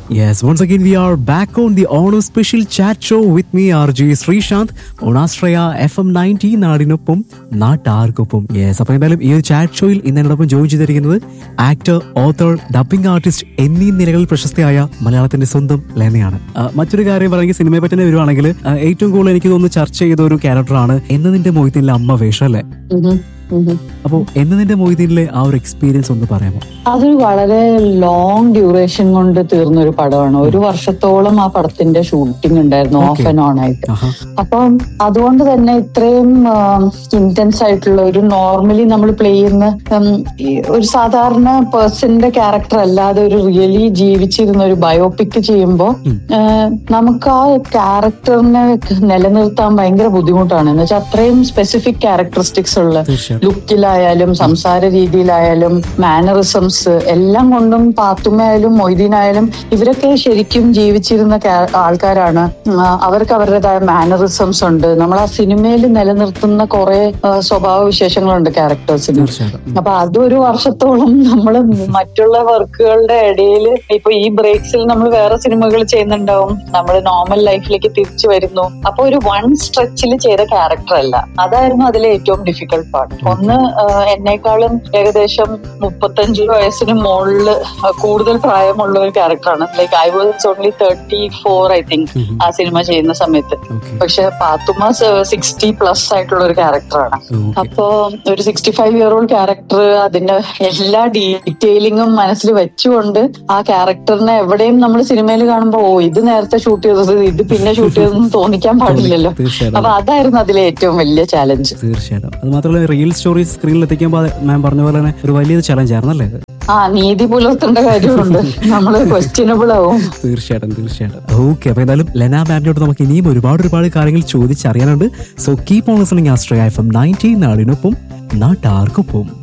Yes, once again we are back on the Ono special chat show with me RJ Sreesanth on Astraya FM 90 നാടിനൊപ്പം നാട്ടാർക്കൊപ്പം yes അപ്പൊ എന്തായാലും ഈ ഒരു chat ഷോയിൽ ഇന്ന് എന്നോടൊപ്പം ജോയിൻ ചെയ്തിരിക്കുന്നത് ആക്ടർ ഓത്തർ ഡബിംഗ് ആർട്ടിസ്റ്റ് എന്നീ നിലകളിൽ പ്രശസ്തയായ മലയാളത്തിന്റെ സ്വന്തം ലെനയാണ് ആ, മറ്റൊരു കാര്യം പറയുമെങ്കിൽ സിനിമയെ പറ്റി തന്നെ വരുവാണെങ്കിൽ ആ, ഏറ്റവും കൂടുതൽ എനിക്ക് തോന്നുന്നു ചർച്ച ചെയ്ത ഒരു ക്യാരക്ടറാണ് എന്നതിന്റെ മൊയ്തീനിലെ അമ്മ വേഷം അല്ലേ ഉം. ഉം. അപ്പോൾ എന്നതിന്റെ മൊയ്തീനിലെ ആ ഒരു എക്സ്പീരിയൻസ് ഒന്ന് പറയാമോ അതൊരു വളരെ ലോങ് ഡ്യൂറേഷൻ കൊണ്ട് തീർന്ന ഒരു പടമാണ് ഒരു വർഷത്തോളം ആ പടത്തിന്റെ ഷൂട്ടിംഗ് ഉണ്ടായിരുന്നു Okay. ഓഫ് ആൻഡ് ഓൺ ആയിട്ട് ആഹാ അപ്പം അതുകൊണ്ട് തന്നെ ഇത്രയും ഇന്റൻസ് ആയിട്ടുള്ള ഒരു നോർമലി നമ്മൾ പ്ലേ ചെയ്യുന്ന ഉം, ഈ ഒരു സാധാരണ പേഴ്സന്റെ ക്യാരക്ടർ അല്ലാതെ ഒരു റിയലി ജീവിച്ചിരുന്ന ഒരു ബയോപിക് ചെയ്യുമ്പോൾ ഉം. നമുക്ക് ആ ക്യാരക്ടറിനെ നിലനിർത്താൻ ഭയങ്കര ബുദ്ധിമുട്ടാണ് എന്ന് വെച്ചാൽ അത്രയും സ്പെസിഫിക് ക്യാരക്ടറിസ്റ്റിക്സ് ഉള്ള തീർച്ചയായും ലുക്കിലായാലും സംസാര രീതിയിലായാലും മാനറിസംസ് എല്ലാം കൊണ്ടും പാത്തുമ്മയായാലും മൊയ്തീനായാലും ഇവരൊക്കെ ശരിക്കും ജീവിച്ചിരുന്ന ക്യാ- ആൾക്കാരാണ് ഉം, ആ, അവർക്ക് അവരുടേതായ മാനറിസംസ് ഉണ്ട് നമ്മൾ ആ സിനിമയിൽ നിലനിർത്തുന്ന കുറെ സ്വഭാവ വിശേഷങ്ങളുണ്ട് ക്യാരക്ടേഴ്സിന് തീർച്ചയായിട്ടും അപ്പൊ അതൊരു വർഷത്തോളം നമ്മൾ മറ്റുള്ള വർക്കുകളുടെ ഇടയിൽ ഇപ്പൊ ഈ ബ്രേക്സിൽ നമ്മൾ വേറെ സിനിമകൾ ചെയ്യുന്നുണ്ടാവും നമ്മൾ നോർമൽ ലൈഫിലേക്ക് തിരിച്ചു വരുന്നു അപ്പൊ ഒരു വൺ സ്ട്രെച്ചിൽ ചെയ്ത ക്യാരക്ടർ അല്ല അതായിരുന്നു അതിലെ ഏറ്റവും ഡിഫിക്കൽട്ട് പാർട്ട് ഒന്ന് ആഹ്, എന്നെക്കാളും ഏകദേശം മുപ്പത്തഞ്ച് വയസ്സിന് മുകളിൽ കൂടുതൽ പ്രായമുള്ള ഒരു ക്യാരക്ടറാണ് like I was only thirty four I think um. ആ സിനിമ ചെയ്യുന്ന സമയത്ത് ഓക്കെ പക്ഷെ പാത്തുമ്മ സിക്സ്റ്റി പ്ലസ് ആയിട്ടുള്ള ഒരു ക്യാരക്ടറാണ് ഓക്കെ അപ്പോ ഒരു sixty five year old character അതിന്റെ എല്ലാ ഡീറ്റെയിലിങ്ങും മനസ്സിൽ വെച്ചുകൊണ്ട് ആ ക്യാരക്ടറിനെ എവിടെയും നമ്മൾ സിനിമയിൽ കാണുമ്പോ ഓ ഇത് നേരത്തെ ഷൂട്ട് ചെയ്തത് ഇത് പിന്നെ ഷൂട്ട് ചെയ്തതെന്ന് തോന്നിക്കാൻ പാടില്ലല്ലോ തീർച്ചയായിട്ടും അപ്പൊ അതായിരുന്നു അതിലെ ഏറ്റവും വലിയ ചാലഞ്ച് തീർച്ചയായിട്ടും അത് മാത്രമല്ല റിയൽ സ്റ്റോറി സ്ക്രീനിൽ എത്തിക്കുമ്പോൾ മാം പറഞ്ഞ പോലെ തന്നെ ഒരു വലിയൊരു ചലഞ്ച് ആയിരുന്നല്ലേ അത്? ആ നീതി പുലർത്തേണ്ട കാര്യമുണ്ട് നമ്മള് ക്വസ്റ്റ്യനബിൾ ആവും തീർച്ചയായിട്ടും തീർച്ചയായിട്ടും ഓക്കെ അപ്പൊ എന്തായാലും ലെന മാമിനോട് നമുക്ക് ഇനിയും ഒരുപാട് ഒരുപാട് കാര്യങ്ങൾ ചോദിച്ചറിയാനുണ്ട് സോ കീപ് ഓൺ ലിസണിങ് ആസ്ട്രയ എഫ് എം നയൻറ്റീൻ നാടിനൊപ്പം നാട്ടാർക്കൊപ്പം